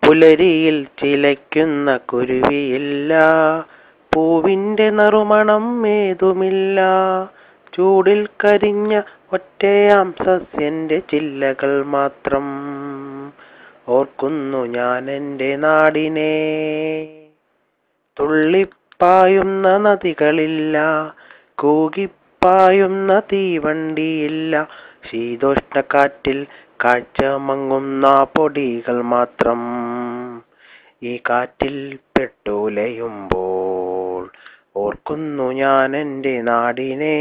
പുലരിയിൽ ചിലയ്ക്കുന്ന കുരുവിയില്ല പൂവിന്റെ നറുമണം ഏതുമില്ല ചൂടിൽ കരിഞ്ഞ ഒറ്റയാം സസ്യന്റെ ചില്ലകൾ മാത്രം ഓർക്കുന്നു ഞാൻ എൻ്റെ നാടിനെ തുള്ളിപ്പായുന്ന നദികളില്ല കൂകിപ്പായുന്ന തീവണ്ടിയില്ല ശീതോഷ്ണക്കാറ്റിൽ കാഴ്ച മങ്ങുന്ന പൊടികൾ മാത്രം ഈ കാറ്റിൽ പെട്ടുലയുമ്പോൾ ഓർക്കുന്നു ഞാൻ എൻ്റെ നാടിനെ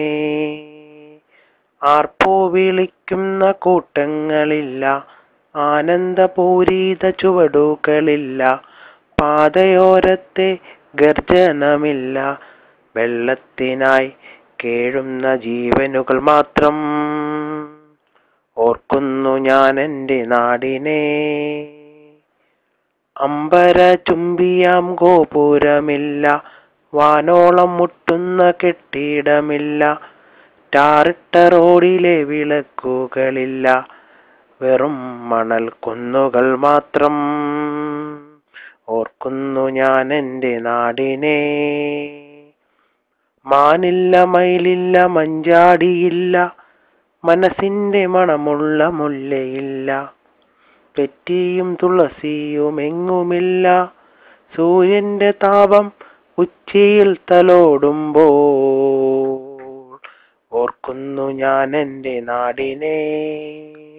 ആർപ്പോ വിളിക്കുന്ന കൂട്ടങ്ങളില്ല ആനന്ദപൂരിത ചുവടുകളില്ല പാതയോരത്തെ ഗർജനമില്ല വെള്ളത്തിനായി കേഴുന്ന ജീവനുകൾ മാത്രം ഓർക്കുന്നു ഞാൻ എൻ്റെ നാടിനെ അമ്പര ചുംബിയാം ഗോപുരമില്ല വാനോളം മുട്ടുന്ന കെട്ടിടമില്ല ടാറിട്ട റോഡിലെ വിളക്കുകളില്ല വെറും മണൽ കുന്നുകൾ മാത്രം ഓർക്കുന്നു ഞാൻ എൻ്റെ നാടിനെ മാനില്ല മയിലില്ല മഞ്ചാടിയില്ല മനസ്സിന്റെ മണമുള്ള മുല്ലയില്ല പെറ്റിയും തുളസിയും എങ്ങുമില്ല സൂര്യന്റെ താപം ഉച്ചയിൽ തലോടുമ്പോൾ ഓർക്കുന്നു ഞാൻ എൻ്റെ നാടിനെ